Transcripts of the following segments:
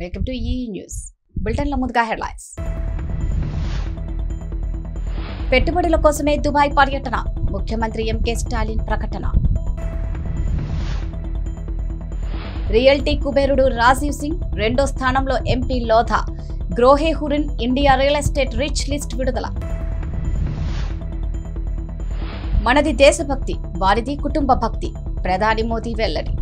welcome to ఈ news బులెటిన్ల ముందుగా హెడ్లైన్స్ పెట్టుబడుల కోసమే దుబాయ్ పర్యటన ముఖ్యమంత్రి ఎంకే స్టాలిన్ ప్రకటన రియల్టీ కుబేరుడు రాజీవ్ సింగ్ రెండో స్థానంలో MP Lodha Grohe Hurun India real estate rich list విడుదల మనది దేశభక్తి వారిది కుటుంబ భక్తి ప్రధాని మోదీ వెల్లడి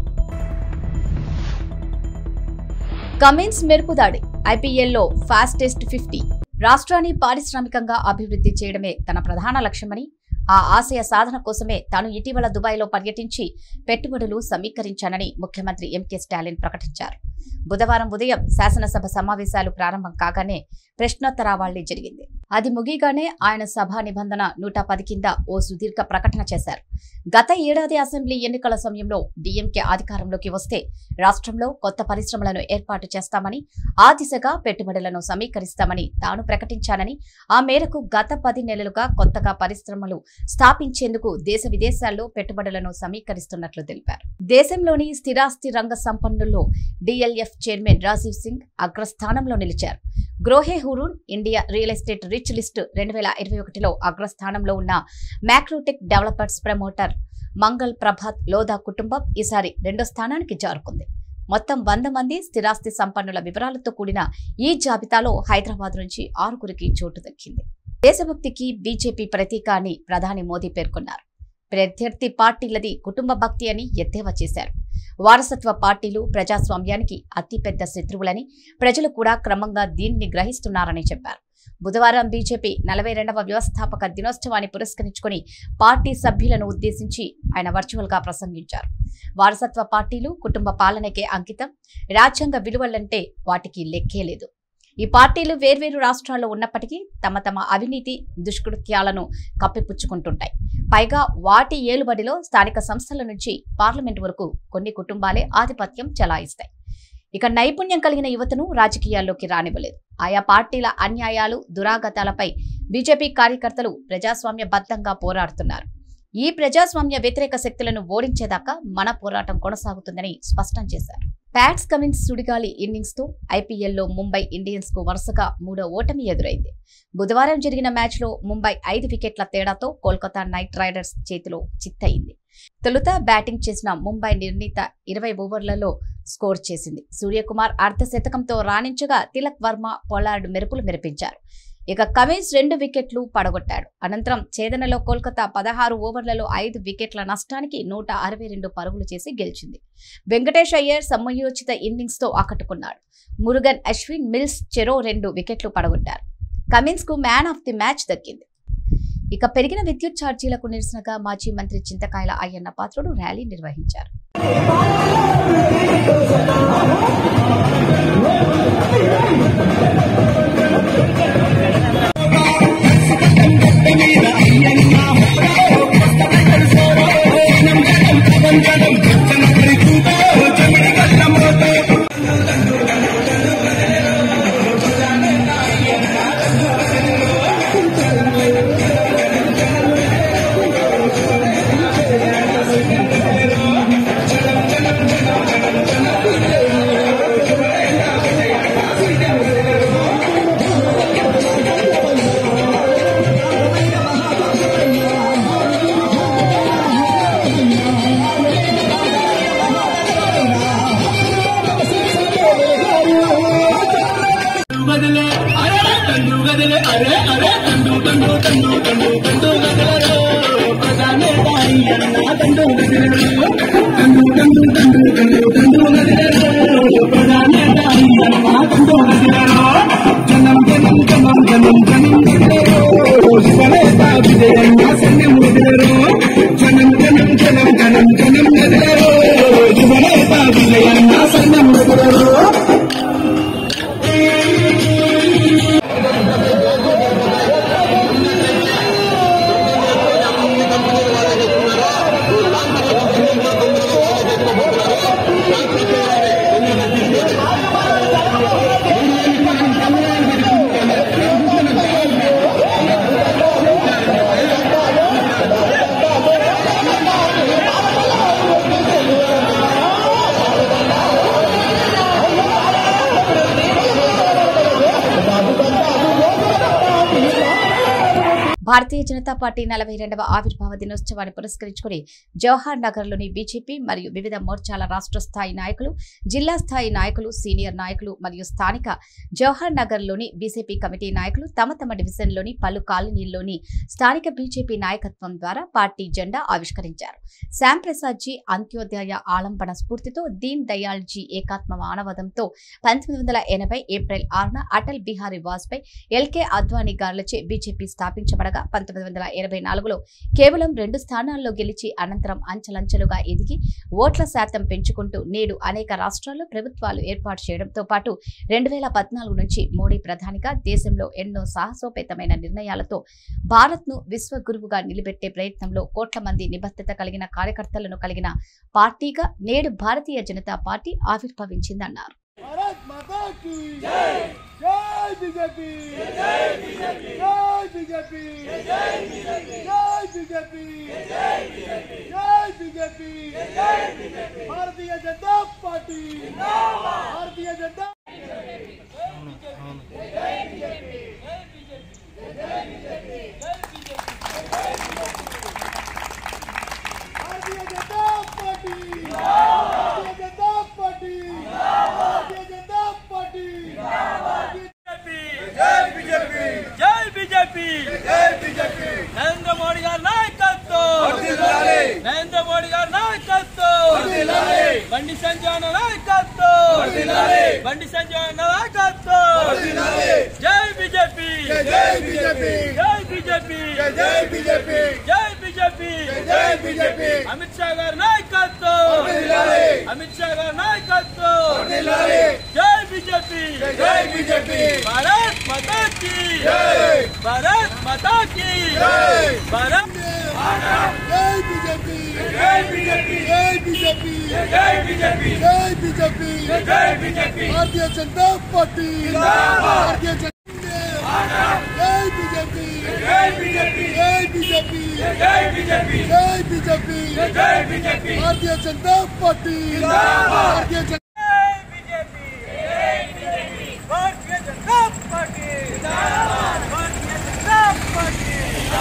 కమిన్స్ మెరుపుదాడి ఐపీఎల్లో ఫాస్టెస్ట్ ఫిఫ్టీ రాష్ట్రాన్ని పారిశ్రామికంగా అభివృద్ధి చేయడమే తన ప్రధాన లక్ష్యమని ఆ ఆశయ సాధన కోసమే తాను ఇటీవల దుబాయ్లో పర్యటించి పెట్టుబడులు సమీకరించానని ముఖ్యమంత్రి ఎంకే స్టాలిన్ ప్రకటించారు బుధవారం ఉదయం శాసనసభ సమావేశాలు ప్రారంభం కాగానే ప్రశ్నోత్తరావళి జరిగింది అది ముగియగానే ఆయన సభా నిబంధన నూట పది కింద ఓ సుదీర్ఘ ప్రకటన చేశారు గత ఏడాది అసెంబ్లీ ఎన్నికల సమయంలో డీఎంకే అధికారంలోకి వస్తే రాష్ట్రంలో కొత్త పరిశ్రమలను ఏర్పాటు చేస్తామని ఆ దిశగా పెట్టుబడులను సమీకరిస్తామని తాను ప్రకటించానని ఆ మేరకు గత పది నెలలుగా కొత్తగా పరిశ్రమలు స్థాపించేందుకు దేశ విదేశాల్లో పెట్టుబడులను సమీకరిస్తున్నట్లు తెలిపారు దేశంలోని స్థిరాస్తి రంగ సంపన్నుల్లో డిఎల్ఎఫ్ చైర్మన్ రాజీవ్ సింగ్ అగ్రస్థానంలో నిలిచారు Grohe Hurun India real estate rich list రెండు వేల ఇరవై ఒకటిలో అగ్రస్థానంలో ఉన్న Macrotech developers promoter Mangal Prabhat Lodha కుటుంబం ఈసారి రెండో స్థానానికి జారుకుంది మొత్తం వంద మంది స్థిరాస్తి సంపన్నుల వివరాలతో కూడిన ఈ జాబితాలో హైదరాబాద్ నుంచి ఆరుగురికి చోటు దక్కింది దేశభక్తికి బీజేపీ ప్రతీక అని ప్రధాని మోదీ పేర్కొన్నారు ప్రత్యర్థి పార్టీలది కుటుంబ భక్తి అని ఎద్దేవా చేశారు వారసత్వ పార్టీలు ప్రజాస్వామ్యానికి అతిపెద్ద శత్రువులని ప్రజలు కూడా క్రమంగా దీన్ని గ్రహిస్తున్నారని చెప్పారు బుధవారం బీజేపీ నలభై రెండవ వ్యవస్థాపక దినోత్సవాన్ని పురస్కరించుకొని పార్టీ సభ్యులను ఉద్దేశించి ఆయన వర్చువల్ గా ప్రసంగించారు వారసత్వ పార్టీలు కుటుంబ పాలనకే అంకితం రాజ్యాంగ విలువలంటే వాటికి లెక్కే లేదు ఈ పార్టీలు వేర్వేరు రాష్ట్రాల్లో ఉన్నప్పటికీ తమ తమ అవినీతి దుష్కృత్యాలను కప్పిపుచ్చుకుంటుంటాయి పైగా వాటి ఏలుబడిలో స్థానిక సంస్థల నుంచి పార్లమెంట్ వరకు కొన్ని కుటుంబాలే ఆధిపత్యం చెలాయిస్తాయి ఇక నైపుణ్యం కలిగిన యువతను రాజకీయాల్లోకి రానివ్వలేదు ఆయా పార్టీల అన్యాయాలు దురాగతాలపై బీజేపీ కార్యకర్తలు ప్రజాస్వామ్యబద్ధంగా పోరాడుతున్నారు ఈ ప్రజాస్వామ్య వ్యతిరేక శక్తులను ఓడించేదాకా మన పోరాటం కొనసాగుతుందని స్పష్టం చేశారు ప్యాట్స్ కమిన్స్ సుడిగాలి ఇన్నింగ్స్ తో ఐపీఎల్లో ముంబై ఇండియన్స్ కు వరుసగా మూడో ఓటమి ఎదురైంది బుధవారం జరిగిన మ్యాచ్ లో ముంబై ఐదు వికెట్ల తేడాతో కోల్కతా నైట్ రైడర్స్ చేతిలో చిత్తయింది తొలుత బ్యాటింగ్ చేసిన ముంబై నిర్ణీత ఇరవై ఓవర్లలో స్కోర్ చేసింది సూర్యకుమార్ అర్ధ శతకంతో రాణించగా తిలక్ వర్మ పొలార్డ్ మెరుపులు మెరిపించారు ఇక కమిన్స్ రెండు వికెట్లు పడగొట్టాడు అనంతరం ఛేదనలో కోల్కతా పదహారు ఓవర్లలో ఐదు వికెట్ల నష్టానికి నూట అరవై రెండు పరుగులు చేసి గెలిచింది వెంకటేష్ అయ్యర్ సమయోచిత ఇన్నింగ్స్ తో ఆకట్టుకున్నాడు మురుగన్ అశ్విన్ మిల్స్ చెరో రెండు వికెట్లు పడగొట్టారు కమిన్స్ కు మ్యాన్ ఆఫ్ ది మ్యాచ్ దక్కింది ఇక పెరిగిన విద్యుత్ ఛార్జీలకు నిరసనగా మాజీ మంత్రి చింతకాయల అయ్యన్న పాత్రుడు ర్యాలీ నిర్వహించారు గదలే అరే తండు గదలే అరే అరే తండు తండు తండు తండు తండు గదలరో ప్రధానే దాయి అన్న తండు గదలరో తండు తండు తండు తండు తండు గదలరో ప్రధానే దాయి అన్న తండు గదలరో జనం జనం జనం జనం జనం గదలరో శివనేత విజయన్న సన్నం గదలరో జనం జనం జనం జనం జనం గదలరో శివనేత విజయన్న సన్నం గదలరో Thank భారతీయ జనతా పార్టీ నలభై రెండవ ఆవిర్భావ దినోత్సవాన్ని పురస్కరించుకుని జవహర్ నగర్లోని బీజేపీ మరియు వివిధ మోర్చాల రాష్ట్ర స్థాయి నాయకులు జిల్లా స్థాయి నాయకులు సీనియర్ నాయకులు మరియు స్థానిక జవహర్ నగర్లోని బీజేపీ కమిటీ నాయకులు తమ తమ డివిజన్లోని పలు కాలనీల్లోని స్థానిక బీజేపీ నాయకత్వం ద్వారా పార్టీ జెండా ఆవిష్కరించారు శ్యామ్ ప్రసాద్ జీ అంత్యోదయ ఆలంబన స్ఫూర్తితో దీన్ దయాళ్ జీ ఏకాత్మ మానవదంతో పంతొమ్మిది వందల ఎనభై ఏప్రిల్ ఆరున అటల్ బిహారీ వాజ్పేయి ఎల్కే అద్వానీ గారులచే బీజేపీ స్థాపించబడగా పంతొమ్మిది వందల ఎనభై నాలుగులో కేవలం రెండు స్థానాల్లో గెలిచి అనంతరం అంచెలంచెలుగా ఎదిగి ఓట్ల శాతం పెంచుకుంటూ నేడు అనేక రాష్ట్రాల్లో ప్రభుత్వాలు ఏర్పాటు చేయడంతో పాటు రెండు వేల పద్నాలుగు నుంచి మోడీ ప్రధానిగా దేశంలో ఎన్నో సాహసోపేతమైన నిర్ణయాలతో భారత్ను విశ్వగురువుగా నిలబెట్టే ప్రయత్నంలో కోట్ల మంది నిబద్ధత కలిగిన కార్యకర్తలను కలిగిన పార్టీగా నేడు భారతీయ జనతా పార్టీ ఆవిర్భవించిందన్నారు भारत माता की जय जय बीजेपी जय बीजेपी जय बीजेपी जय बीजेपी जय बीजेपी जय बीजेपी जय बीजेपी जय बीजेपी भारतीय जनता पार्टी भारतीय जनता भारतीय जनता पार्टी भारतीय जनता पार्टी भारतीय जनता पार्टी జై బీజేపీ జై బీజేపీ జై బీజేపీ నరేంద్ర మోడీ గారి నాయకత్వం వర్ధిల్లాలి నరేంద్ర మోడీ గారి నాయకత్వం వర్ధిల్లాలి బండి సంజయ్ అన్న నాయకత్వం వర్ధిల్లాలి బండి సంజయ్ అన్న నాయకత్వం వర్ధిల్లాలి జై బీజేపీ జై బీజేపీ జై బీజేపీ జై బీజేపీ జై బీజేపీ జై బీజేపీ అమిత్ షా గారి నాయకత్వం వర్ధిల్లాలి అమిత్ షా గారి నాయకత్వం వర్ధిల్లాలి జై బీజేపీ జై బీజేపీ భారత్ మాతా की జై भारत माता की జై भारत जय बीजेपी జై బీజేపీ जय बीजेपी జై బీజేపీ जय बीजेपी జై బీజేపీ भारतीय जनता पार्टी भारतीय जनता जय बीजेपी జై బీజేపీ जय बीजेपी జై బీజేపీ जय बीजेपी జై బీజేపీ भारतीय जनता पार्टी भारतीय जनता भारतीय जनता पार्टी भारतीय जनता पार्टी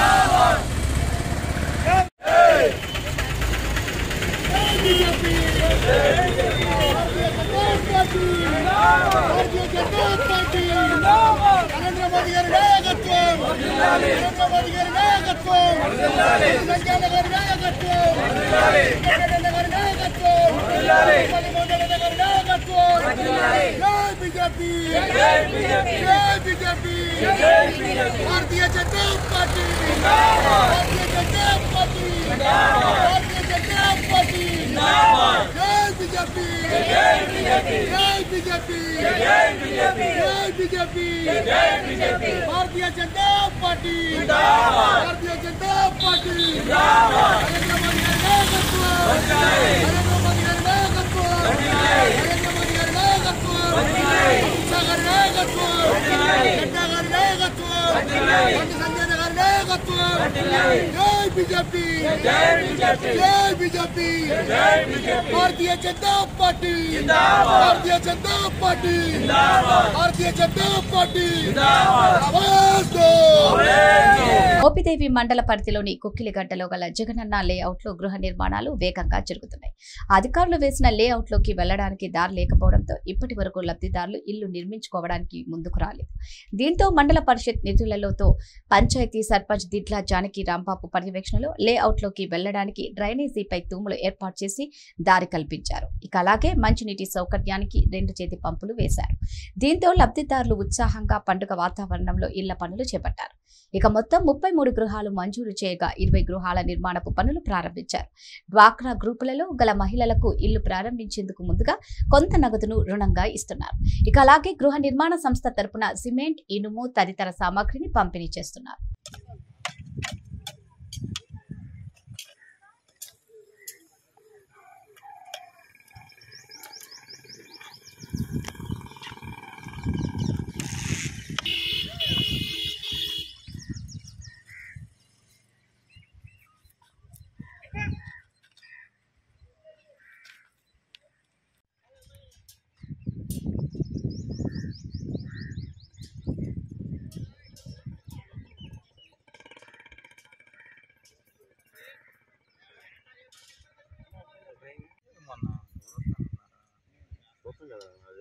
भारतीय जनता पार्टी నరేంద్ర మోదీ గారి నాయకత్వం నరేంద్ర మోదీ గారి నాయకత్వం సంజయ్ గారి నాయకత్వం వెంకటరెడ్డి గారి నాయకత్వం మణిమోహన్ రెడ్డి గారి నాయకత్వం జై బీజేపీ జై BJP Bharatiya Janata Party Bharatiya Janata Party Bharatiya Janata Party జై బీజేపీ జై బీజేపీ జై బీజేపీ జై బీజేపీ జై BJP Bharatiya Janata Party Bharatiya Janata Party Narendra Modi గారి నాయకత్వం నరేంద్ర మోదీ గారి నాయకత్వం నరేంద్ర మోదీ గారి నాయకత్వం అమిత్ షా గారి నాయకత్వం నడ్డా గారి నాయకత్వం బండి సంజయ్ గారి నాయకత్వం జై బీజేపీ జై బీజేపీ జై బీజేపీ జై BJP Bharatiya Janata Party Bharatiya Janata Party Bharatiya Janata Party నమస్తే మోపిదేవి మండల పరిధిలోని కుక్కిలిగడ్డలో గల జగనన్న లేఅవుట్ లో గృహ నిర్మాణాలు వేగంగా జరుగుతున్నాయి అధికారులు వేసిన లేఅవుట్ లోకి వెళ్లడానికి దారి లేకపోవడంతో ఇప్పటి వరకు లబ్ధిదారులు ఇల్లు నిర్మించుకోవడానికి ముందుకు రాలేదు దీంతో మండల పరిషత్ నిధులలోతో పంచాయతీ సర్పంచ్ దిడ్ల జానకి రాంబాబు పర్యవేక్షణలో లేఅవుట్ లోకి వెళ్లడానికి డ్రైనేజీపై తూములు ఏర్పాటు చేసి దారి కల్పించారు ఇక అలాగే మంచినీటి సౌకర్యానికి రెండు చేతి పంపులు వేశారు దీంతో లబ్ధిదారులు ఉత్సాహంగా పండుగ వాతావరణంలో ఇళ్ల పనులు చేపట్టారు ఇక మొత్తం ముప్పై మూడు గృహాలు మంజూరు చేయగా ఇరవై గృహాల నిర్మాణపు పనులు ప్రారంభించారు డ్వాక్రా గ్రూపులలో గల మహిళలకు ఇల్లు ప్రారంభించేందుకు ముందుగా కొంత నగదును రుణంగా ఇస్తున్నారు ఇక అలాగే గృహ నిర్మాణ సంస్థ తరపున సిమెంట్ ఇనుము తదితర సామాగ్రిని పంపిణీ చేస్తున్నారు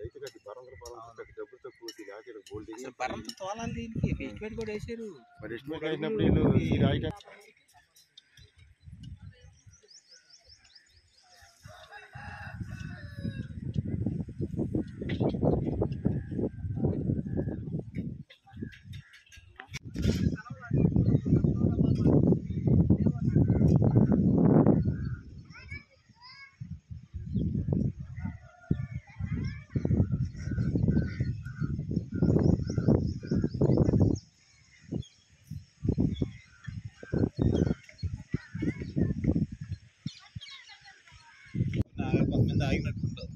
అసలు పరంత తోలాలి దీనికి ఎస్టిమేట్ కూడా వేసారు కొంతమంది ఆగినట్టుంటారు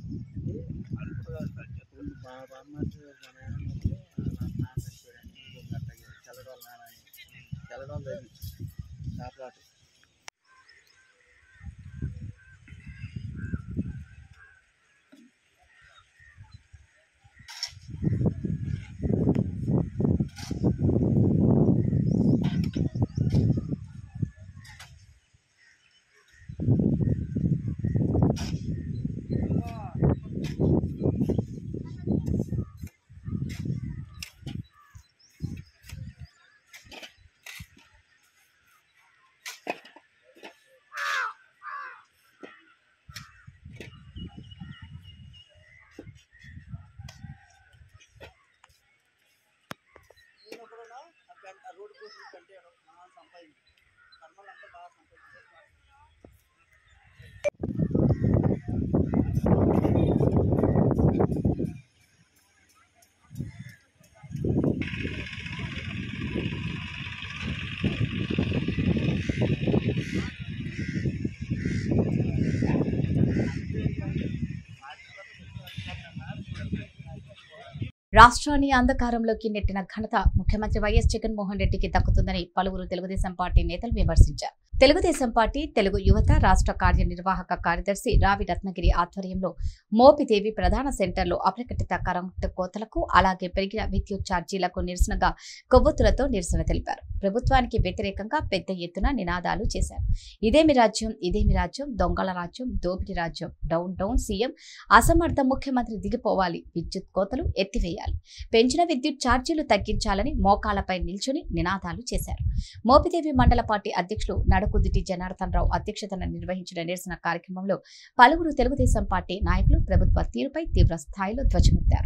రాష్ట్రాన్ని అంధకారంలోకి నెట్టిన ఘనత ముఖ్యమంత్రి వైఎస్ జగన్మోహన్ రెడ్డికి దక్కుతుందని పలువురు తెలుగుదేశం పార్టీ నేతలు విమర్శించారు తెలుగుదేశం పార్టీ తెలుగు యువత రాష్ట్ర కార్యనిర్వాహక కార్యదర్శి రావి రత్నగిరి ఆధ్వర్యంలో మోపిదేవి ప్రధాన సెంటర్లో అప్రకటిత కరెంటు కోతలకు అలాగే పెరిగిన విద్యుత్ ఛార్జీలకు నిరసనగా కొవ్వొత్తులతో నిరసన తెలిపారు ప్రభుత్వానికి వ్యతిరేకంగా పెద్ద ఎత్తున నినాదాలు చేశారు ఇదేమి రాజ్యం ఇదేమి రాజ్యం దొంగల రాజ్యం దోపిడి రాజ్యం డౌన్ డౌన్ సీఎం అసమర్థ ముఖ్యమంత్రి దిగిపోవాలి విద్యుత్ కోతలు ఎత్తివేయాలి పెంచిన విద్యుత్ ఛార్జీలు తగ్గించాలని మోకాలపై నిల్చుని నినాదాలు చేశారు మోపిదేవి మండల పార్టీ అధ్యక్షులు నడకుదిటి జనార్దన్ రావు అధ్యక్షతన నిర్వహించిన నిరసన కార్యక్రమంలో పలువురు తెలుగుదేశం పార్టీ నాయకులు ప్రభుత్వ తీరుపై తీవ్ర స్థాయిలో ధ్వజమెత్తారు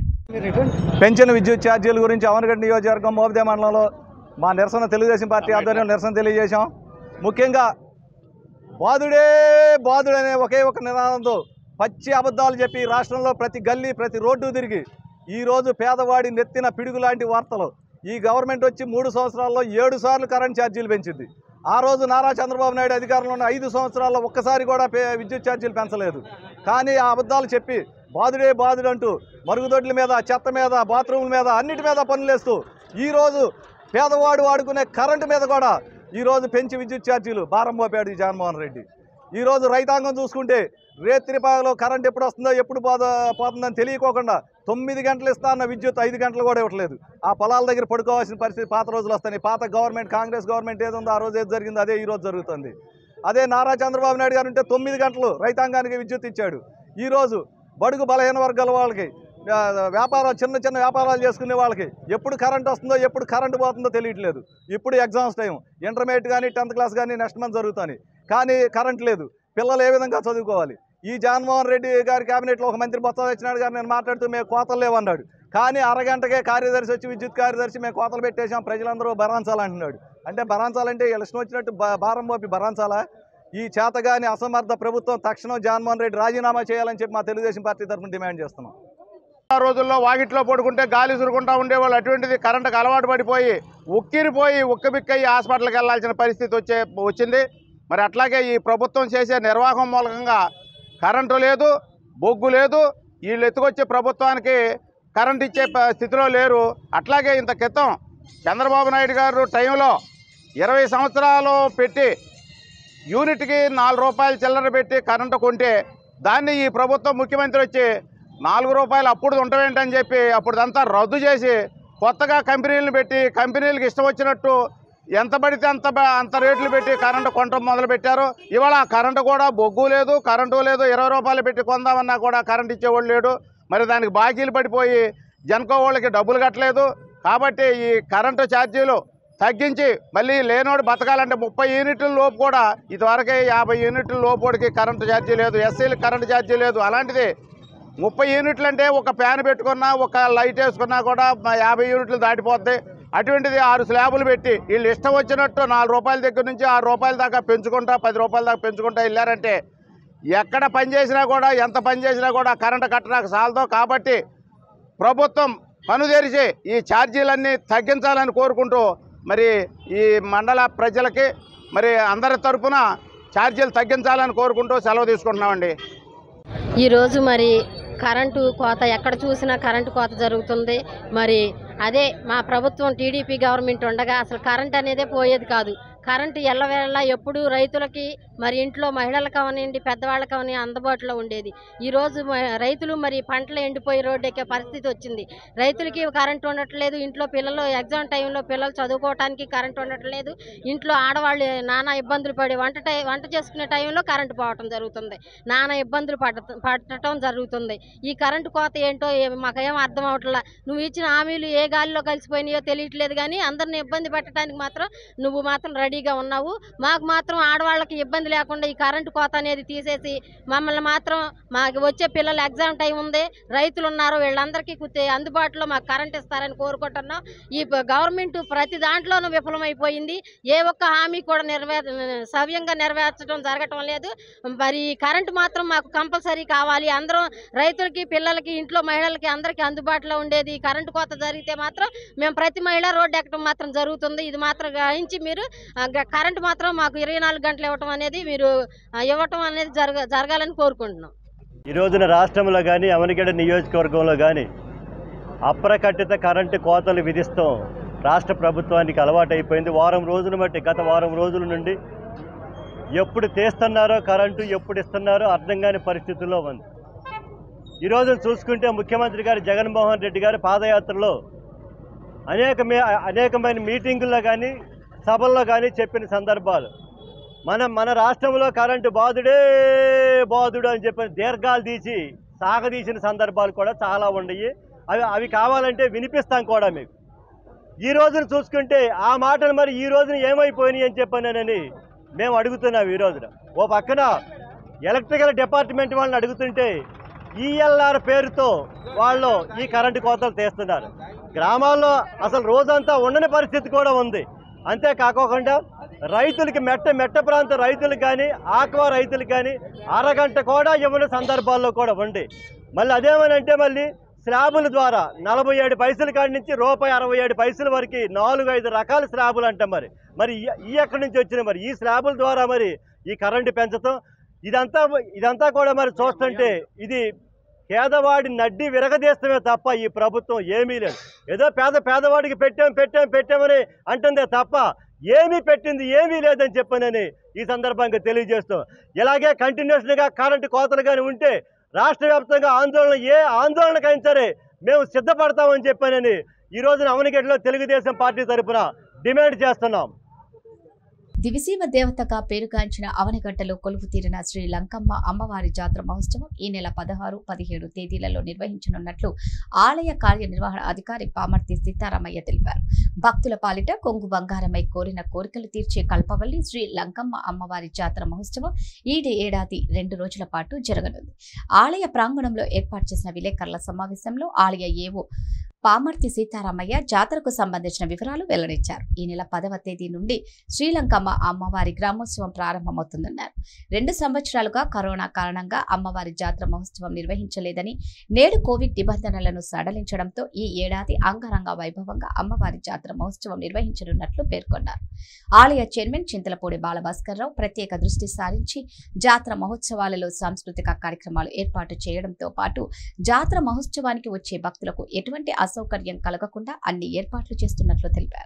పెంచిన విద్యుత్ ఛార్జీల గురించి అవనగడ్డ నియోజకవర్గం మోపిదే మండలంలో మా నిరసన తెలుగుదేశం పార్టీ ఆధ్వర్యంలో నిరసన తెలియజేశాం ముఖ్యంగా బాధుడే బాధుడు అనే ఒకే ఒక నినాదంతో పచ్చి అబద్ధాలు చెప్పి రాష్ట్రంలో ప్రతి గల్లీ ప్రతి రోడ్డు తిరిగి ఈరోజు పేదవాడి నెత్తిన పిడుగు లాంటి వార్తలు ఈ గవర్నమెంట్ వచ్చి మూడు సంవత్సరాల్లో ఏడు సార్లు కరెంట్ ఛార్జీలు పెంచింది ఆ రోజు నారా చంద్రబాబు నాయుడు అధికారంలో ఉన్న ఐదు సంవత్సరాల్లో ఒక్కసారి కూడా పే- విద్యుత్ ఛార్జీలు పెంచలేదు కానీ ఆ అబద్ధాలు చెప్పి బాధుడే బాధుడు అంటూ మరుగుదొడ్ల మీద చెత్త మీద బాత్రూముల మీద అన్నిటి మీద పనులేస్తూ ఈరోజు పేదవాడు వాడుకునే కరెంటు మీద కూడా ఈరోజు పెంచి విద్యుత్ ఛార్జీలు భారం మోపాడు ఈ జగన్మోహన్ రెడ్డి ఈరోజు రైతాంగం చూసుకుంటే రేత్రిపాగలో కరెంట్ ఎప్పుడు వస్తుందో ఎప్పుడు పోద పోతుందని తెలియకోకుండా తొమ్మిది గంటలు ఇస్తా అన్న విద్యుత్ ఐదు గంటలు కూడా ఇవ్వట్లేదు ఆ పొలాల దగ్గర పడుకోవాల్సిన పరిస్థితి పాత రోజులు వస్తాయి పాత గవర్నమెంట్ కాంగ్రెస్ గవర్నమెంట్ ఏది ఉందో ఆ రోజు ఏది జరిగిందో అదే ఈ రోజు జరుగుతుంది అదే నారా చంద్రబాబు నాయుడు గారు ఉంటే తొమ్మిది గంటలు రైతాంగానికి విద్యుత్ ఇచ్చాడు ఈరోజు బడుగు బలహీన వర్గాల వాళ్ళకి ఆ, వ్యాపారాలు చిన్న చిన్న వ్యాపారాలు చేసుకునే వాళ్ళకి ఎప్పుడు కరెంట్ వస్తుందో ఎప్పుడు కరెంట్ పోతుందో తెలియట్లేదు ఇప్పుడు ఎగ్జామ్స్ టైం ఇంటర్మీడియట్ కానీ టెన్త్ క్లాస్ కానీ నెక్స్ట్ మంత్ జరుగుతాయి కానీ కరెంట్ లేదు పిల్లలు ఏ విధంగా చదువుకోవాలి ఈ జగన్మోహన్ రెడ్డి గారి కేబినెట్లో ఒక మంత్రి బొత్స సత్యనారాయణ గారు నేను మాట్లాడుతూ మేము కోతలు లేవన్నాడు కానీ అరగంటకే కార్యదర్శి వచ్చి విద్యుత్ కార్యదర్శి మేము కోతలు పెట్టేశాం ప్రజలందరూ భరాంచాలంటున్నాడు అంటే భరాంచాలంటే వీళ్ళ ఇష్టం వచ్చినట్టు బ- భారం మోపి భరాంచాలా ఈ చేతగాని అసమర్థ ప్రభుత్వం తక్షణం జగన్మోహన్ రెడ్డి రాజీనామా చేయాలని చెప్పి మా తెలుగుదేశం పార్టీ తరఫున డిమాండ్ చేస్తున్నాం ఆ రోజుల్లో వాకిట్లో పడుకుంటే గాలి సురుకుంటా ఉండేవాళ్ళు అటువంటిది కరెంటుకు అలవాటు పడిపోయి ఉక్కిరిపోయి ఉక్కబిక్కయి హాస్పిటల్కి వెళ్ళాల్సిన పరిస్థితి వచ్చే వచ్చింది మరి అట్లాగే ఈ ప్రభుత్వం చేసే నిర్వాహం మూలకంగా కరెంటు లేదు బొగ్గు లేదు వీళ్ళు ఎత్తుకొచ్చే ప్రభుత్వానికి కరెంట్ ఇచ్చే ప- స్థితిలో లేరు అట్లాగే ఇంత క్రితం చంద్రబాబు నాయుడు గారు టైంలో ఇరవై సంవత్సరాలు పెట్టి యూనిట్కి నాలుగు రూపాయలు చిల్లర పెట్టి కరెంటు కొంటే దాన్ని ఈ ప్రభుత్వం ముఖ్యమంత్రి వచ్చి నాలుగు రూపాయలు అప్పుడు ఉండవేంటని చెప్పి అప్పుడుదంతా రద్దు చేసి కొత్తగా కంపెనీలను పెట్టి కంపెనీలకు ఇష్టం వచ్చినట్టు ఎంత పడితే అంత బ- అంత రేట్లు పెట్టి కరెంటు కొనడం మొదలు పెట్టారు ఇవాళ కరెంటు కూడా బొగ్గు లేదు కరెంటు లేదు ఇరవై రూపాయలు పెట్టి కొందామన్నా కూడా కరెంట్ ఇచ్చేవాళ్ళు లేడు మరి దానికి బాకీలు పడిపోయి జనకో వాళ్ళకి డబ్బులు కట్టలేదు కాబట్టి ఈ కరెంటు ఛార్జీలు తగ్గించి మళ్ళీ లేనోడు బతకాలంటే ముప్పై యూనిట్ల లోపు కూడా ఇదివరకే యాభై యూనిట్ల లోపుడికి కరెంటు ఛార్జీ లేదు ఎస్సీలకు కరెంటు ఛార్జీ లేదు అలాంటిది ముప్పై యూనిట్లు అంటే ఒక ఫ్యాన్ పెట్టుకున్నా ఒక లైట్ వేసుకున్నా కూడా మా యాభై యూనిట్లు దాటిపోద్ది అటువంటిది ఆరు స్లాబులు పెట్టి వీళ్ళు ఇష్టం వచ్చినట్టు నాలుగు రూపాయల దగ్గర నుంచి ఆరు రూపాయల దాకా పెంచుకుంటా పది రూపాయల దాకా పెంచుకుంటా వెళ్ళారంటే ఎక్కడ పని చేసినా కూడా ఎంత పని చేసినా కూడా కరెంటు కట్టడానికి సాలదో కాబట్టి ప్రభుత్వం కనుదెరిచి ఈ ఛార్జీలన్నీ తగ్గించాలని కోరుకుంటూ మరి ఈ మండల ప్రజలకి మరి అందరి తరపున ఛార్జీలు తగ్గించాలని కోరుకుంటూ సెలవు తీసుకుంటున్నామండి ఈరోజు మరి కరెంటు కోత ఎక్కడ చూసినా కరెంటు కోత జరుగుతుంది మరి అదే మా ప్రభుత్వం టీడీపీ గవర్నమెంట్ ఉండగా అసలు కరెంట్ అనేదే పోయేది కాదు కరెంటు ఎల్లవేళ ఎప్పుడు రైతులకి మరి ఇంట్లో మహిళలకు అవనండి పెద్దవాళ్ళకి అవని అందుబాటులో ఉండేది ఈరోజు మ- రైతులు మరి పంటలు ఎండిపోయి రోడ్డు ఎక్కే పరిస్థితి వచ్చింది రైతులకి కరెంటు ఉండట్లేదు ఇంట్లో పిల్లలు ఎగ్జామ్ టైంలో పిల్లలు చదువుకోవడానికి కరెంటు ఉండట్లేదు ఇంట్లో ఆడవాళ్ళు నానా ఇబ్బందులు పడి వంట టై వంట చేసుకునే టైంలో కరెంటు పోవటం జరుగుతుంది నానా ఇబ్బందులు పడ పడటం జరుగుతుంది ఈ కరెంటు కోత ఏంటో ఏ- మాకేం అర్థం అవట్లా నువ్వు ఇచ్చిన హామీలు ఏ గాలిలో కలిసిపోయినాయో తెలియట్లేదు కానీ అందరిని ఇబ్బంది పెట్టడానికి మాత్రం నువ్వు మాత్రం రెడీగా ఉన్నావు మాకు మాత్రం ఆడవాళ్ళకి ఇబ్బంది లేకుండా ఈ కరెంటు కోత అనేది తీసేసి మమ్మల్ని మాత్రం మాకు వచ్చే పిల్లల ఎగ్జామ్ టైం ఉంది రైతులు ఉన్నారు వీళ్ళందరికీ కుతే అందుబాటులో మాకు కరెంట్ ఇస్తారని కోరుకుంటున్నాం ఈ ప- గవర్నమెంట్ ప్రతి దాంట్లోనూ విఫలమైపోయింది ఏ ఒక్క హామీ కూడా నెరవేర్ సవ్యంగా నెరవేర్చడం జరగటం లేదు మరి ఈ కరెంటు మాత్రం మాకు కంపల్సరీ కావాలి అందరం రైతులకి పిల్లలకి ఇంట్లో మహిళలకి అందరికీ అందుబాటులో ఉండేది ఈ కరెంటు కోత జరిగితే మాత్రం మేము ప్రతి మహిళ రోడ్డు ఎక్కడం మాత్రం జరుగుతుంది ఇది మాత్రం గ్రహించి మీరు ఆ, గ- కరెంటు మాత్రం మాకు ఇరవై నాలుగు గంటలు ఇవ్వటం అనేది మీరు ఆ, ఇవ్వటం అనేది జరగ జరగాలని కోరుకుంటున్నాం ఈ రోజున రాష్ట్రంలో కానీ అవనిగడ నియోజకవర్గంలో కానీ అప్రకటిత కరెంటు కోతలు విధిస్తాం రాష్ట్ర ప్రభుత్వానికి అలవాటైపోయింది వారం రోజుల బట్టి గత వారం రోజుల నుండి ఎప్పుడు తీస్తున్నారో కరెంటు ఎప్పుడు ఇస్తున్నారో అర్థం కాని పరిస్థితుల్లో ఉంది ఈ రోజున చూసుకుంటే ముఖ్యమంత్రి గారు జగన్మోహన్ రెడ్డి గారు పాదయాత్రలో అనేక మే- అనేకమైన మీటింగుల్లో కానీ సభల్లో కానీ చెప్పిన సందర్భాలు మన మన రాష్ట్రంలో కరెంటు బాధుడే బాధుడు అని చెప్పిన దీర్ఘాలు తీసి సాగదీసిన సందర్భాలు కూడా చాలా ఉన్నాయి అవి అవి కావాలంటే వినిపిస్తాం కూడా మీకు ఈ రోజున చూసుకుంటే ఆ మాటలు మరి ఈ రోజున ఏమైపోయినాయి అని చెప్పానని మేము అడుగుతున్నాం ఈ రోజున ఓ పక్కన ఎలక్ట్రికల్ డిపార్ట్మెంట్ వాళ్ళని అడుగుతుంటే ఈఎల్ఆర్ పేరుతో వాళ్ళు ఈ కరెంటు కోతలు తీస్తున్నారు గ్రామాల్లో అసలు రోజంతా ఉండని పరిస్థితి కూడా ఉంది అంతేకాకోకుండా రైతులకి మెట్ట మెట్ట ప్రాంత రైతులకు కానీ ఆక్వా రైతులకు కానీ అరగంట కూడా ఇవ్వని సందర్భాల్లో కూడా ఉంది మళ్ళీ అదేమనంటే మళ్ళీ స్లాబుల ద్వారా నలభై ఏడు పైసల కాడి నుంచి రూపాయి అరవై ఏడు పైసల వరకు నాలుగు ఐదు రకాల స్లాబులు అంట మరి మరి ఈ- ఈ ఎక్కడి నుంచి వచ్చినాయి మరి ఈ స్లాబుల ద్వారా మరి ఈ కరెంటు పెంచడం ఇదంతా ఇదంతా కూడా మరి చూస్తుంటే ఇది పేదవాడి నడ్డి విరగదీస్తమే తప్ప ఈ ప్రభుత్వం ఏమీ లేదు ఏదో పేద పేదవాడికి పెట్టాం పెట్టాం పెట్టామని అంటుందే తప్ప ఏమీ పెట్టింది ఏమీ లేదని చెప్పనని ఈ సందర్భంగా తెలియజేస్తాం ఇలాగే కంటిన్యూషన్గా కరెంటు కోతలు కానీ ఉంటే రాష్ట్ర వ్యాప్తంగా ఆందోళన ఏ ఆందోళనకైనా సరే మేము సిద్ధపడతామని చెప్పానని ఈ రోజున అవనిగడ్డలో తెలుగుదేశం పార్టీ తరఫున డిమాండ్ చేస్తున్నాం దివిసీమ దేవతగా పేరుగాంచిన అవనిగడ్డలో కొలువు తీరిన శ్రీ లంకమ్మ అమ్మవారి జాతర మహోత్సవం ఈ నెల పదహారు పదిహేడు తేదీలలో నిర్వహించనున్నట్లు ఆలయ కార్యనిర్వహణ అధికారి పామర్తి సీతారామయ్య తెలిపారు భక్తుల పాలిట కొంగు బంగారమై కోరిన కోరికలు తీర్చే కల్పవల్లి శ్రీ లంకమ్మ అమ్మవారి జాతర మహోత్సవం ఈ ఏడాది రెండు రోజుల పాటు జరగనుంది ఆలయ ప్రాంగణంలో ఏర్పాటు చేసిన విలేకరుల సమావేశంలో ఆలయ ఏవో పామర్తి సీతారామయ్య జాతరకు సంబంధించిన వివరాలు వెల్లడించారు ఈ నెల పదవ తేదీ నుండి శ్రీలంకమ్మ అమ్మవారి గ్రామోత్సవం ప్రారంభమవుతుందన్నారు రెండు సంవత్సరాలుగా కరోనా కారణంగా అమ్మవారి జాతర మహోత్సవం నిర్వహించలేదని నేడు కోవిడ్ నిబంధనలను సడలించడంతో ఈ ఏడాది అంగరంగ వైభవంగా అమ్మవారి జాతర మహోత్సవం నిర్వహించనున్నట్లు పేర్కొన్నారు ఆలయ చైర్మన్ చింతలపూడి బాలభాస్కర్రావు ప్రత్యేక దృష్టి సారించి జాతర మహోత్సవాలలో సాంస్కృతిక కార్యక్రమాలు ఏర్పాటు చేయడంతో పాటు జాతర మహోత్సవానికి వచ్చే భక్తులకు ఎటువంటి అసౌకర్యం కలగకుండా అన్ని ఏర్పాట్లు చేస్తున్నట్లు తెలిపారు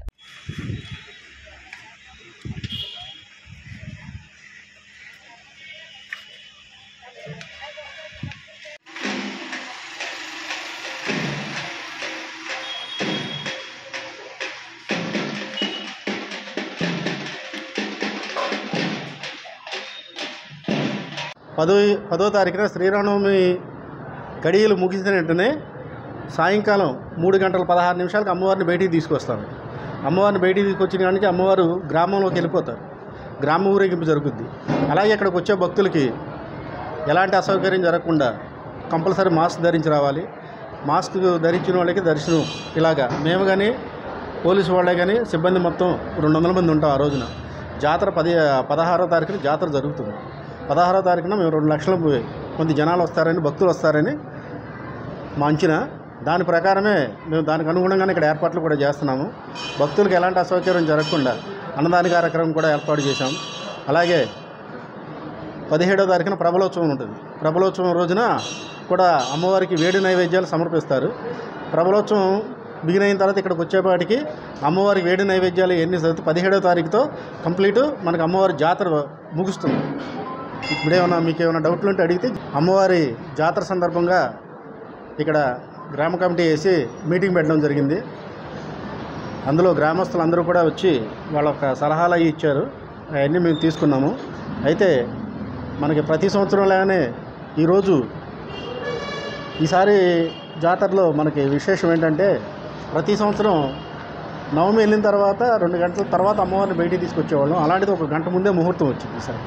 పదో పదో తారీఖున శ్రీరామనవమి గడియలు ముగిసిన వెంటనే సాయంకాలం మూడు గంటల పదహారు నిమిషాలకు అమ్మవారిని బయటికి తీసుకొస్తాము అమ్మవారిని బయటికి తీసుకొచ్చిన కానికి అమ్మవారు గ్రామంలోకి వెళ్ళిపోతారు గ్రామ ఊరేగింపు జరుగుద్ది అలాగే ఇక్కడికి వచ్చే భక్తులకి ఎలాంటి అసౌకర్యం జరగకుండా కంపల్సరీ మాస్క్ ధరించి రావాలి మాస్క్ ధరించిన వాళ్ళకి దర్శనం ఇలాగా మేము కానీ పోలీసు వాళ్ళే కానీ సిబ్బంది మొత్తం రెండు వందల మంది ఉంటాం ఆ రోజున జాతర పది పదహారో తారీఖున జాతర జరుగుతుంది పదహారో తారీఖున మేము రెండు లక్షల మంది జనాలు వస్తారని భక్తులు వస్తారని మా అంచనా దాని ప్రకారమే మేము దానికి అనుగుణంగానే ఇక్కడ ఏర్పాట్లు కూడా చేస్తున్నాము భక్తులకు ఎలాంటి అసౌకర్యం జరగకుండా అన్నదాన కార్యక్రమం కూడా ఏర్పాటు చేశాం అలాగే పదిహేడో తారీఖున ప్రబలోత్సవం ఉంటుంది ప్రబలోత్సవం రోజున కూడా అమ్మవారికి వేడి నైవేద్యాలు సమర్పిస్తారు ప్రబలోత్సవం బిగిన్ అయిన తర్వాత ఇక్కడికి వచ్చేపాటికి అమ్మవారికి వేడి నైవేద్యాలు ఎన్ని చదివితే పదిహేడో తారీఖుతో కంప్లీట్ మనకు అమ్మవారి జాతర ముగుస్తుంది ఇప్పుడేమన్నా మీకు ఏమైనా డౌట్లు ఉంటే అడిగితే అమ్మవారి జాతర సందర్భంగా ఇక్కడ గ్రామ కమిటీ వేసి మీటింగ్ పెట్టడం జరిగింది అందులో గ్రామస్తులు అందరూ కూడా వచ్చి వాళ్ళ యొక్క సలహాలు అవి ఇచ్చారు అవన్నీ మేము తీసుకున్నాము అయితే మనకి ప్రతి సంవత్సరం లాగానే ఈరోజు ఈసారి జాతరలో మనకి విశేషం ఏంటంటే ప్రతి సంవత్సరం నవమి వెళ్ళిన తర్వాత రెండు గంటల తర్వాత అమ్మవారిని బయటికి తీసుకొచ్చేవాళ్ళం అలాంటిది ఒక గంట ముందే ముహూర్తం వచ్చింది ఈసారి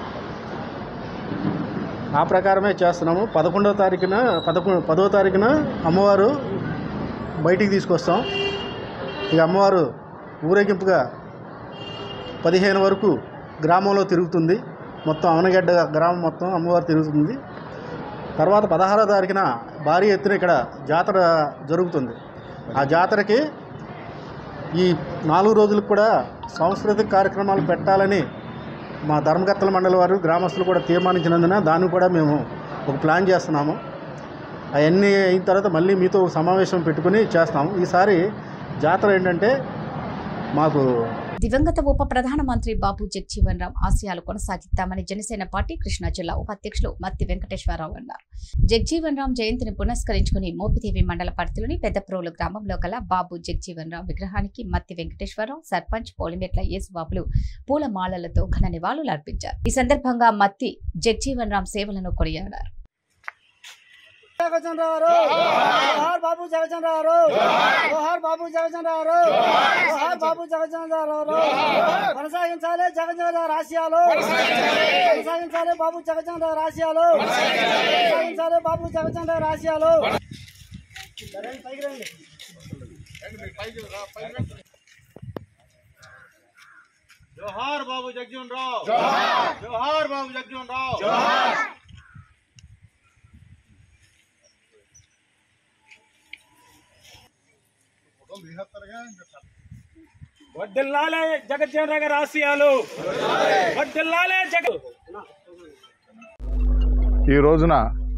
ఆ ప్రకారమే చేస్తున్నాము పదకొండవ తారీఖున పదకొండు పదవ తారీఖున అమ్మవారు బయటికి తీసుకొస్తాం ఇక అమ్మవారు ఊరేగింపుగా పదిహేను వరకు గ్రామంలో తిరుగుతుంది మొత్తం అవనగడ్డ గ్రామం మొత్తం అమ్మవారు తిరుగుతుంది తర్వాత పదహారో తారీఖున భారీ ఎత్తున ఇక్కడ జాతర జరుగుతుంది ఆ జాతరకి ఈ నాలుగు రోజులకు కూడా సాంస్కృతిక కార్యక్రమాలు పెట్టాలని మా ధర్మకర్తల మండలి వారు గ్రామస్తులు కూడా తీర్మానించినందున దాన్ని కూడా మేము ఒక ప్లాన్ చేస్తున్నాము అవన్నీ అయిన తర్వాత మళ్ళీ మీతో ఒక సమావేశం పెట్టుకుని చేస్తాము ఈసారి జాతర ఏంటంటే మాకు దివంగత ఉప ప్రధానమంత్రి బాబు జగ్జీవన్ రామ్ ఆశయాలు కొనసాగిద్దామని జనసేన పార్టీ కృష్ణా జిల్లా ఉపాధ్యక్షులు మత్తి వెంకటేశ్వరరావు అన్నారు జగ్జీవన్ రామ్ జయంతిని పురస్కరించుకుని మోపిదేవి మండల పరిధిలోని పెద్దప్రోలు గ్రామంలో గల బాబు జగ్జీవన్ రామ్ విగ్రహానికి మత్తి వెంకటేశ్వరరావు సర్పంచ్ పోలిమెట్ల యేసుబాబులు పూలమాలలతో ఘన నివాళులు అర్పించారు ఈ సందర్భంగా మత్తి జగ్జీవన్ రామ్ సేవలను కొనియాడారు జోహార్ బాబు జగచంద్ర రావు జోహార్ బాబు జగచంద్ర రావు జోహార్ బాబు జగచంద్ర రావు కొనసాగించాలి జగచంద్ర రాశియాలు కొనసాగించాలి బాబు జగచంద్ర రాశియాలు కొనసాగించాలి బాబు జగచంద్ర రాశియాలు పైకి రండి జోహార్ బాబు జగ్జీవన్ రావు జోహార్ బాబు జగ్జీవన్ రావు వడ్డిల్లాలే జగజ్జీవన్ రావు గారి ఆశయాలు వడ్డిల్లాలే జగ ఈ రోజున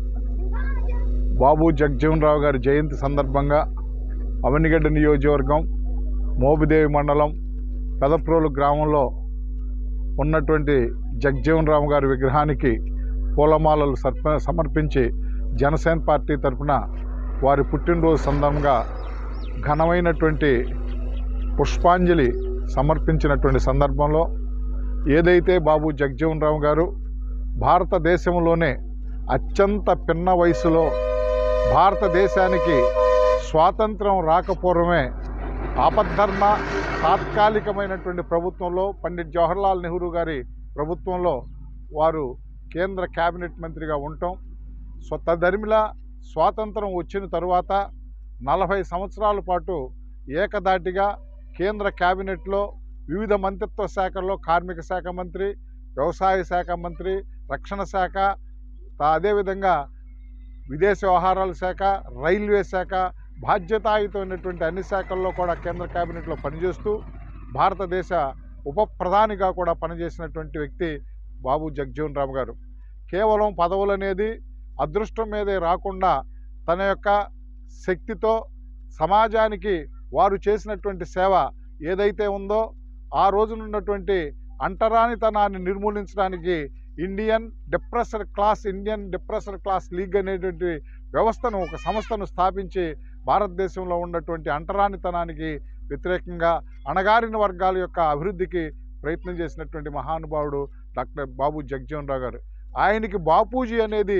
బాబు జగజీవన్ రావు గారి జయంతి సందర్భంగా అవనిగడ్డ నియోజకవర్గం మోబిదేవి మండలం పెదప్రోలు గ్రామంలో ఉన్నటువంటి జగజీవన్ రావు గారి విగ్రహానికి పూలమాలలు సర్ప సమర్పించి జనసేన పార్టీ తరఫున వారి పుట్టినరోజు సందర్భంగా ఘనమైనటువంటి పుష్పాంజలి సమర్పించినటువంటి సందర్భంలో ఏదైతే బాబు జగజీవన్ రావు గారు భారతదేశంలోనే అత్యంత పిన్న వయసులో భారతదేశానికి స్వాతంత్రం రాకపూర్వమే ఆపద్ధర్మ తాత్కాలికమైనటువంటి ప్రభుత్వంలో పండిట్ జవహర్లాల్ నెహ్రూ గారి ప్రభుత్వంలో వారు కేంద్ర కేబినెట్ మంత్రిగా ఉండటం స్వతధర్మిల స్వాతంత్రం వచ్చిన తరువాత నలభై సంవత్సరాల పాటు ఏకదాటిగా కేంద్ర కేబినెట్లో వివిధ మంత్రిత్వ శాఖల్లో కార్మిక శాఖ మంత్రి వ్యవసాయ శాఖ మంత్రి రక్షణ శాఖ తా- అదేవిధంగా విదేశ వ్యవహారాల శాఖ రైల్వే శాఖ బాధ్యతాయుతమైనటువంటి అన్ని శాఖల్లో కూడా కేంద్ర కేబినెట్లో పనిచేస్తూ భారతదేశ ఉప ప్రధానిగా కూడా పనిచేసినటువంటి వ్యక్తి బాబు జగజీవన్ రామ్ గారు కేవలం పదవులు అనేది అదృష్టం మీదే రాకుండా తన యొక్క శక్తితో సమాజానికి వారు చేసినటువంటి సేవ ఏదైతే ఉందో ఆ రోజునున్నటువంటి అంటరానితనాన్ని నిర్మూలించడానికి Indian depressed class Indian depressed class league అనేటువంటి వ్యవస్థను ఒక సంస్థను స్థాపించి భారతదేశంలో ఉన్నటువంటి అంటరానితనానికి వ్యతిరేకంగా అణగారిన వర్గాల యొక్క అభివృద్ధికి ప్రయత్నం చేసినటువంటి మహానుభావుడు డాక్టర్ బాబు జగజీవన్ రావు గారు ఆయనకి బాపూజీ అనేది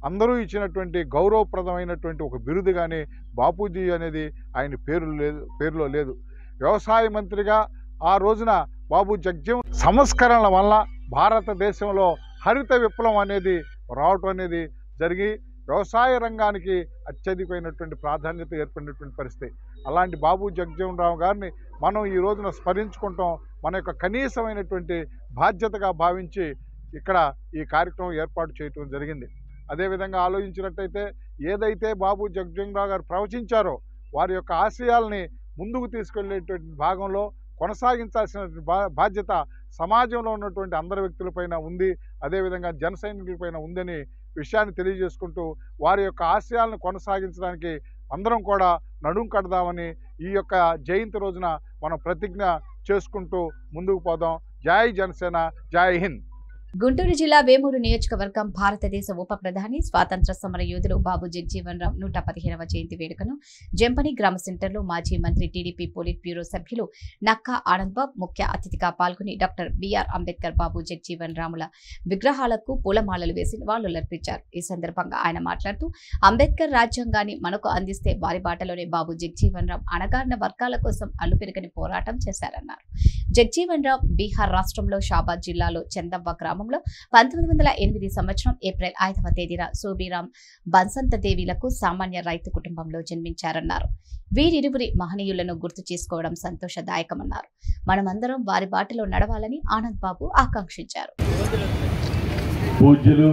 అందరూ ఇచ్చినటువంటి గౌరవప్రదమైనటువంటి ఒక బిరుదు కానీ బాపూజీ అనేది ఆయన పేరు లేదు పేరులో లేదు వ్యవసాయ మంత్రిగా ఆ రోజున బాబు జగ్జీవన్ సంస్కరణల వల్ల భారతదేశంలో హరిత విప్లవం అనేది రావటం అనేది జరిగి వ్యవసాయ రంగానికి అత్యధికమైనటువంటి ప్రాధాన్యత ఏర్పడినటువంటి పరిస్థితి అలాంటి బాబు జగజీవన్ రావు గారిని మనం ఈ రోజున స్మరించుకుంటాం మన యొక్క కనీసమైనటువంటి బాధ్యతగా భావించి ఇక్కడ ఈ కార్యక్రమం ఏర్పాటు చేయటం జరిగింది అదేవిధంగా ఆలోచించినట్టయితే ఏదైతే బాబు జగజీవన్ రావు గారు ప్రవచించారో వారి యొక్క ఆశయాల్ని ముందుకు తీసుకెళ్లేటువంటి భాగంలో కొనసాగించాల్సిన బా బాధ్యత సమాజంలో ఉన్నటువంటి అందరి వ్యక్తులపైన ఉంది అదేవిధంగా జన సైనికులపైన ఉందని విషయాన్ని తెలియజేసుకుంటూ వారి యొక్క ఆశయాలను కొనసాగించడానికి అందరం కూడా నడుం కడదామని ఈ యొక్క జయంతి రోజున మనం ప్రతిజ్ఞ చేసుకుంటూ ముందుకు పోదాం జై జనసేన జై హింద్ గుంటూరు జిల్లా వేమూరు నియోజకవర్గం భారతదేశ ఉప ప్రధాని స్వాతంత్ర సమర యోధులు బాబు జగ్జీవన్ రామ్ నూట పదిహేనవ జయంతి వేడుకను జంపని గ్రామ సెంటర్లో మాజీ మంత్రి టీడీపీ పోలిట్ బ్యూరో సభ్యులు నక్కా ఆనంద్ బాబు ముఖ్య అతిథిగా పాల్గొని డాక్టర్ బిఆర్ అంబేద్కర్ బాబు జగ్జీవన్ రాముల విగ్రహాలకు పూలమాలలు వేసి నివాళులర్పించారు ఈ సందర్భంగా ఆయన మాట్లాడుతూ అంబేద్కర్ రాజ్యాంగాన్ని మనకు అందిస్తే వారి బాటలోనే బాబు జగ్జీవన్ రామ్ అణగారిన వర్గాల కోసం అల్లుపెరగని పోరాటం చేశారన్నారు జగ్జీవన్ రామ్ బీహార్ రాష్ట్రంలో షాబాద్ జిల్లాలో చందవ్వ గ్రామంలో పంతొమ్మిది వందల ఎనిమిది సంవత్సరం ఏప్రిల్ ఐదవ తేదీన సోబీరామ్ బన్సంత దేవీలకు సామాన్య రైతు కుటుంబంలో జన్మించారన్నారు వీరిరువురి మహనీయులను గుర్తు చేసుకోవడం సంతోషదాయకమన్నారు మనమందరం వారి బాటలో నడవాలని ఆనంద్ బాబు ఆకాంక్షించారు పూజ్యులు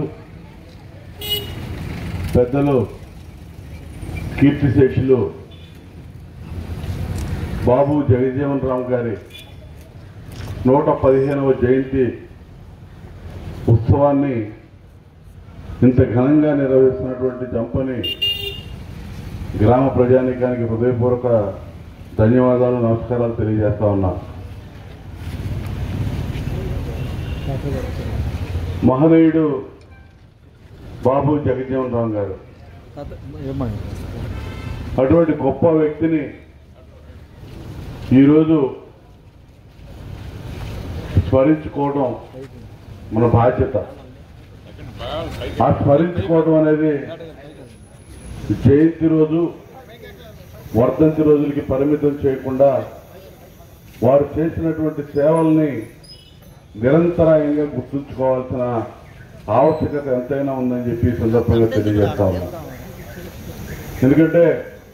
పెద్దలు కీర్తిశేషులు బాబు జగజీవన్ రామ్ గారి నూట పదిహేనవ జయంతి ఉత్సవాన్ని ఇంత ఘనంగా నిర్వహిస్తున్నటువంటి జంపని గ్రామ ప్రజానీకానికి హృదయపూర్వక ధన్యవాదాలు నమస్కారాలు తెలియజేస్తా ఉన్నా మహనీయుడు బాబు జగజీవన్ రామ్ గారు అటువంటి గొప్ప వ్యక్తిని ఈరోజు స్మరించుకోవడం మన బాధ్యత ఆ స్మరించుకోవడం అనేది జయంతి రోజు వర్ధంతి రోజులకి పరిమితం చేయకుండా వారు చేసినటువంటి సేవల్ని నిరంతరాయంగా గుర్తుంచుకోవాల్సిన ఆవశ్యకత ఎంతైనా ఉందని చెప్పి ఈ సందర్భంగా తెలియజేస్తా ఉన్నా ఎందుకంటే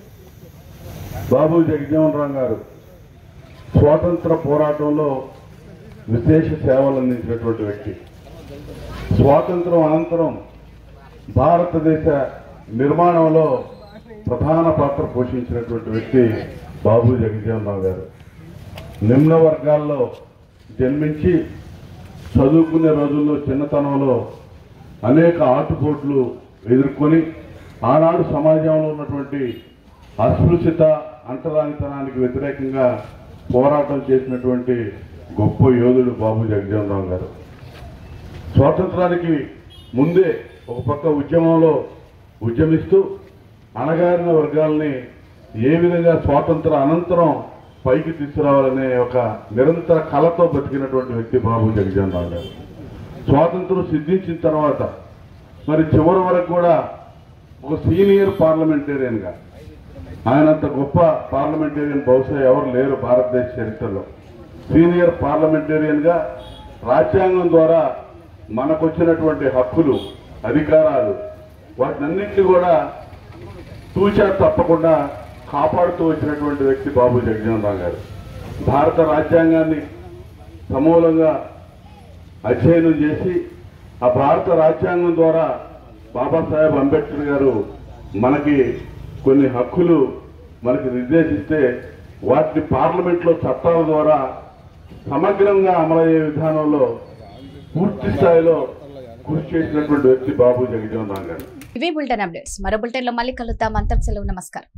బాబు జగజీవన్ రామ్ గారు స్వాతంత్ర పోరాటంలో విశేష సేవలు అందించినటువంటి వ్యక్తి స్వాతంత్రం అనంతరం భారతదేశ నిర్మాణంలో ప్రధాన పాత్ర పోషించినటువంటి వ్యక్తి బాబు జగజీవన్ రావు గారు నిమ్న వర్గాల్లో జన్మించి చదువుకునే రోజుల్లో చిన్నతనంలో అనేక ఆటుపోట్లు ఎదుర్కొని ఆనాడు సమాజంలో ఉన్నటువంటి అస్పృశ్యత అంటరానితనానికి వ్యతిరేకంగా పోరాటం చేసినటువంటి గొప్ప యోధుడు బాబు జగజీవన్ రావు గారు స్వాతంత్రానికి ముందే ఒక పక్క ఉద్యమంలో ఉద్యమిస్తూ అణగారిన వర్గాల్ని ఏ విధంగా స్వాతంత్ర అనంతరం పైకి తీసుకురావాలనే ఒక నిరంతర కళతో బతికినటువంటి వ్యక్తి బాబు జగజీవన్ రావు గారు స్వాతంత్రం సిద్ధించిన తర్వాత మరి చివరి వరకు కూడా ఒక సీనియర్ పార్లమెంటేరియన్గా ఆయనంత గొప్ప పార్లమెంటేరియన్ బహుశా ఎవరు లేరు భారతదేశ చరిత్రలో సీనియర్ పార్లమెంటేరియన్గా రాజ్యాంగం ద్వారా మనకొచ్చినటువంటి హక్కులు అధికారాలు వాటినన్నింటినీ కూడా తూచా తప్పకుండా కాపాడుతూ వచ్చినటువంటి వ్యక్తి బాబు జగజీవన్ రావు గారు భారత రాజ్యాంగాన్ని సమూలంగా అధ్యయనం చేసి ఆ భారత రాజ్యాంగం ద్వారా బాబాసాహెబ్ అంబేద్కర్ గారు మనకి కొన్ని హక్కులు మనకి నిర్దేశిస్తే వాటిని పార్లమెంట్లో చట్టాల ద్వారా సమగ్రంగా అమలయ్యే విధానంలో పూర్తి స్థాయిలో కృషి చేసినటువంటి వ్యక్తి బాబు జగజీవన్ రామ్ గారు ఇవే బులెటిన్ అప్డేట్స్ మరో బులెటిన్ లో మళ్ళీ కలుద్దాం అంతకు సెలవు నమస్కారం